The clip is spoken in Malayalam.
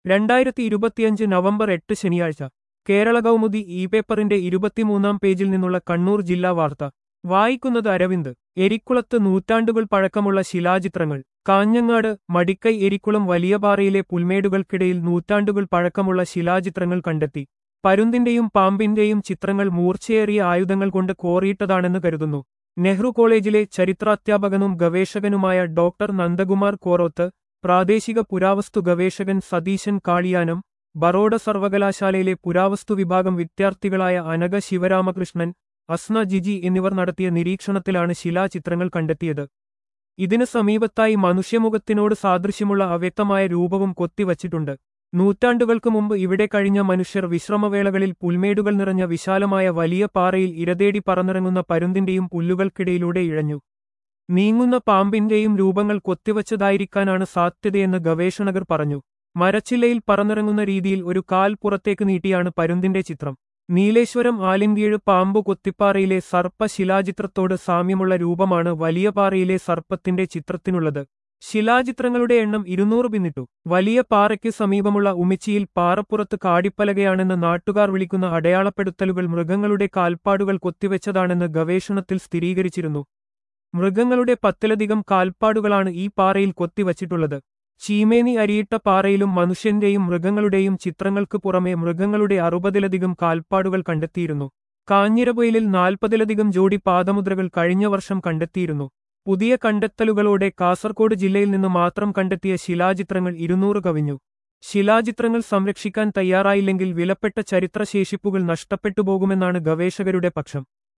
രണ്ടായിരത്തി ഇരുപത്തിയഞ്ച് നവംബർ എട്ട് ശനിയാഴ്ച കേരള കൗമുദി ഇ പേപ്പറിന്റെ ഇരുപത്തിമൂന്നാം പേജിൽ നിന്നുള്ള കണ്ണൂർ ജില്ലാ വാർത്ത വായിക്കുന്നത് അരവിന്ദ് എരിക്കുളത്ത് നൂറ്റാണ്ടുകൾ പഴക്കമുള്ള ശിലാചിത്രങ്ങൾ കാഞ്ഞങ്ങാട് മടിക്കൈ എരിക്കുളം വലിയപാറയിലെ പുൽമേടുകൾക്കിടയിൽ നൂറ്റാണ്ടുകൾ പഴക്കമുള്ള ശിലാചിത്രങ്ങൾ കണ്ടെത്തി പരുന്തിന്റെയും പാമ്പിന്റെയും ചിത്രങ്ങൾ മൂർച്ചയേറിയ ആയുധങ്ങൾ കൊണ്ട് കോറിയിട്ടതാണെന്ന് കരുതുന്നു നെഹ്റു കോളേജിലെ ചരിത്രാധ്യാപകനും ഗവേഷകനുമായ ഡോക്ടർ നന്ദകുമാർ കോറോത്ത് പ്രാദേശിക പുരാവസ്തു ഗവേഷകൻ സതീശൻ കാളിയാനം ബറോഡ സർവകലാശാലയിലെ പുരാവസ്തു വിഭാഗം വിദ്യാർത്ഥികളായ അനഘ ശിവരാമകൃഷ്ണൻ അസ്ന ജിജി എന്നിവർ നടത്തിയ നിരീക്ഷണത്തിലാണ് ശിലാചിത്രങ്ങൾ കണ്ടെത്തിയത് ഇതിന് സമീപത്തായി മനുഷ്യമുഖത്തിനോട് സാദൃശ്യമുള്ള അവ്യക്തമായ രൂപവും കൊത്തിവച്ചിട്ടുണ്ട് നൂറ്റാണ്ടുകൾക്ക് മുമ്പ് ഇവിടെ കഴിഞ്ഞ മനുഷ്യർ വിശ്രമവേളകളിൽ പുൽമേടുകൾ നിറഞ്ഞ വിശാലമായ വലിയ പാറയിൽ ഇരതേടി പറന്നിറങ്ങുന്ന പരുന്തിന്റെയും പുല്ലുകൾക്കിടയിലൂടെ ഇഴഞ്ഞു നീങ്ങുന്ന പാമ്പിന്റെയും രൂപങ്ങൾ കൊത്തിവച്ചതായിരിക്കാനാണ് സാധ്യതയെന്ന് ഗവേഷകർ പറഞ്ഞു മരച്ചില്ലയിൽ പറന്നിറങ്ങുന്ന രീതിയിൽ ഒരു കാൽ പുറത്തേക്ക് നീട്ടിയാണ് പരുന്തിന്റെ ചിത്രം നീലേശ്വരം ആലിൻകീഴ് പാമ്പു കൊത്തിപ്പാറയിലെ സർപ്പ ശിലാചിത്രത്തോട് സാമ്യമുള്ള രൂപമാണ് വലിയ പാറയിലെ സർപ്പത്തിന്റെ ചിത്രത്തിനുള്ളത് ശിലാചിത്രങ്ങളുടെ എണ്ണം ഇരുന്നൂറ് പിന്നിട്ടു വലിയ പാറയ്ക്ക് സമീപമുള്ള ഉമിച്ചിയിൽ പാറപ്പുറത്ത് കാടിപ്പലകയാണെന്ന് നാട്ടുകാർ വിളിക്കുന്ന അടയാളപ്പെടുത്തലുകൾ മൃഗങ്ങളുടെ കാൽപ്പാടുകൾ കൊത്തിവെച്ചതാണെന്ന് ഗവേഷണത്തിൽ സ്ഥിരീകരിച്ചിരുന്നു മൃഗങ്ങളുടെ പത്തിലധികം കാൽപ്പാടുകളാണ് ഈ പാറയിൽ കൊത്തിവച്ചിട്ടുള്ളത് ചീമേനി അരിയിട്ട പാറയിലും മനുഷ്യന്റെയും മൃഗങ്ങളുടെയും ചിത്രങ്ങൾക്ക് പുറമെ മൃഗങ്ങളുടെ അറുപതിലധികം കാൽപ്പാടുകൾ കണ്ടെത്തിയിരുന്നു കാഞ്ഞിരപൊയിലിൽ നാൽപ്പതിലധികം ജോഡി പാദമുദ്രകൾ കഴിഞ്ഞ വർഷം കണ്ടെത്തിയിരുന്നു പുതിയ കണ്ടെത്തലുകളോടെ കാസർകോട് ജില്ലയിൽ നിന്ന് മാത്രം കണ്ടെത്തിയ ശിലാചിത്രങ്ങൾ ഇരുന്നൂറ് കവിഞ്ഞു ശിലാചിത്രങ്ങൾ സംരക്ഷിക്കാൻ തയ്യാറായില്ലെങ്കിൽ വിലപ്പെട്ട ചരിത്രശേഷിപ്പുകൾ നഷ്ടപ്പെട്ടുപോകുമെന്നാണ് ഗവേഷകരുടെ പക്ഷം